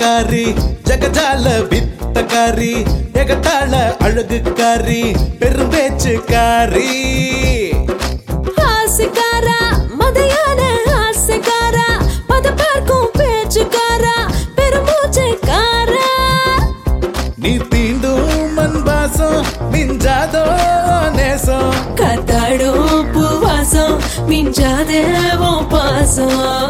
வித்தக்காரி ஜகஜால வித்தக்காரி எகத்தாள அழகுக்காரி பெரும்பேச்சுக்காரி ஆசைக்காரா மதையான ஆசைக்காரா பத பார்க்கும் பேச்சுக்காரா பெருமூச்சைக்காரா நீ தீண்டும் மண்பாசம் மிஞ்சாதோ நேசம் கத்தாடும் பூவாசம் மிஞ்சாதேவும் பாசம்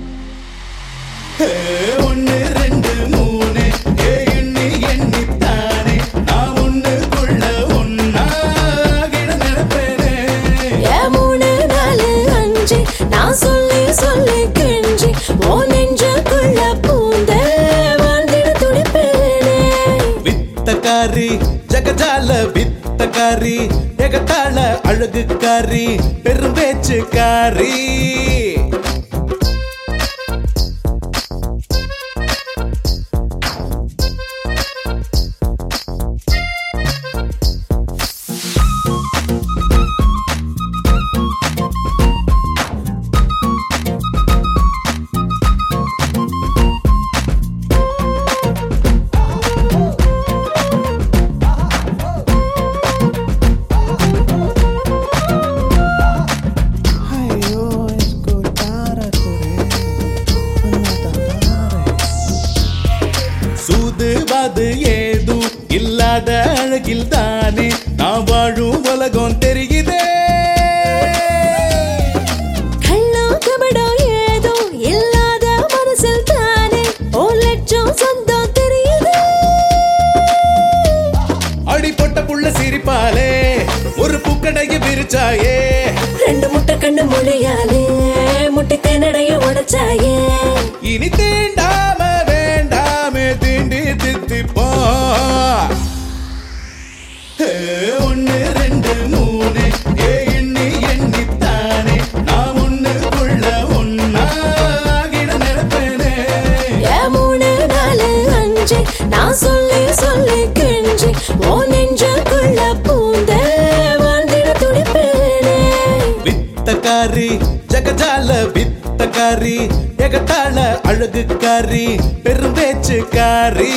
ஏ, ஒண்ணு ரெண்டு மூணு ஏ எண்ணி எண்ணித்தானே நான் ஒண்ணுக்குள்ள ஒன்னாகிட நினைப்பேனே ஏ மூணு நாலு அஞ்சு நான் சொல்லி சொல்லி கெஞ்சி ஓ நெஞ்சுக்குள்ள பூந்த வாழ்ந்திட துடிப்பேனே வித்தக்காரி ஜகஜால வித்தக்காரி எகத்தாள அழகுக்காரி பெரும்பேச்சுக்காரி சூதுவாது ஏதும் இல்லாத அழகில் தானே நான் வாழும் உலகம் தெரியுதே கள்ளம் கபடம் ஏதோ இல்லாத மனசில் தானே ஓ லட்சம் சொந்தம் தெரியுது அடி பொட்ட புள்ள சிரிப்பாலே ஒரு பூக்கடைய விரிச்சாயே ரெண்டு முட்டை கண்ணு மொழியாலே முட்டை தேனடைய உடைச்சாயே இனி தீண்டாம வேண்டாமே தீண்டி தித்திப்போ ஏ, ஒண்ணு ரெண்டு மூணு ஏ எண்ணி எண்ணித்தானே நான் ஒண்ணுக்குள்ள ஒன்னாகிட நினைப்பேனே ஏ மூணு நாலு அஞ்சு நான் சொல்லி சொல்லி கெஞ்சி ஓ நெஞ்சுக்குள்ள பூந்த வாழ்ந்திட துடிப்பேனே வித்தக்காரி ஜகஜால வித்தக்காரி எகத்தாள அழகுக்காரி பெரும்பேச்சுக்காரி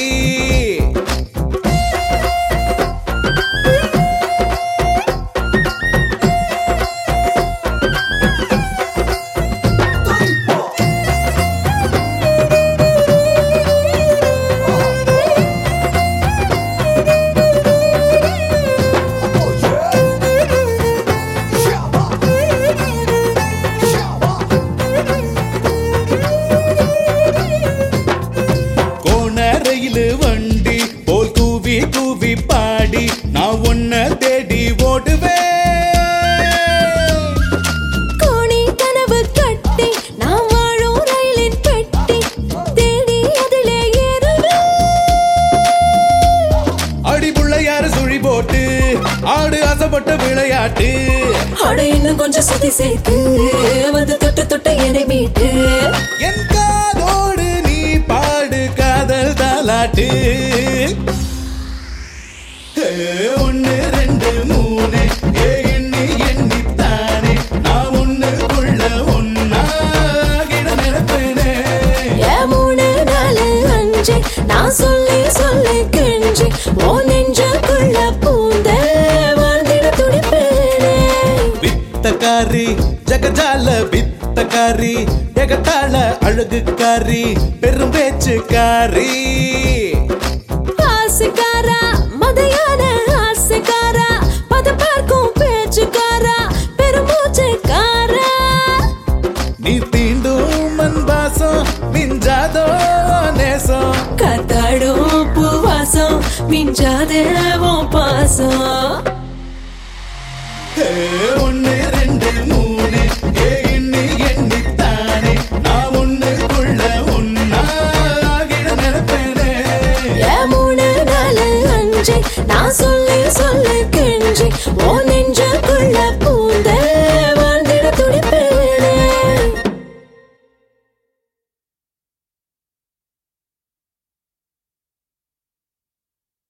கோணரையிலு வண்டி போல் கூவி கூவி பாடி நான் உன்னை தேடி ஓடுவேன் கோணி கனவு கட்டி நான் வாழும் ரயிலின் பெட்டி தேடி அதிலே ஏறுவேன் அடி புள்ளையாரு சுழி போட்டு ஆடு ஆசைப்பட்ட விளையாட்டு அட இன்னும் கொஞ்சம் சுத்தி சேர்த்து வந்து தொட்டு தொட்டு என்னை மீட்டு என் காதோடு நீ பாடு காதல் தாலாட்டு ஏ, ஒண்ணு ரெண்டு மூணு ஏ எண்ணி எண்ணித்தானே நான் ஒண்ணுக்குள்ள ஒன்னாகிட நினைப்பேனே ஏ மூணு நாலு அஞ்சு நான் சொல்லி சொல்லி கெஞ்சி ஓ நெஞ்சுக்குள்ள பூந்த வாழ்ந்திட துடிப்பேனே வித்தக்காரி ஜகஜால வித்தக்காரி எகத்தாள அழகுக்காரி பெரும்பேச்சுக்காரி ஆசைக்காரா மதையான ஆசைக்காரா பத பார்க்கும் பேச்சுக்காரா பெருமூச்சைக்காரா நீ தீண்டும் மண்பாசம் மிஞ்சாதோ நேசம் காத்தாடும் பூவாசம் மிஞ்சாதேவும் பாசம் ஏ, உன்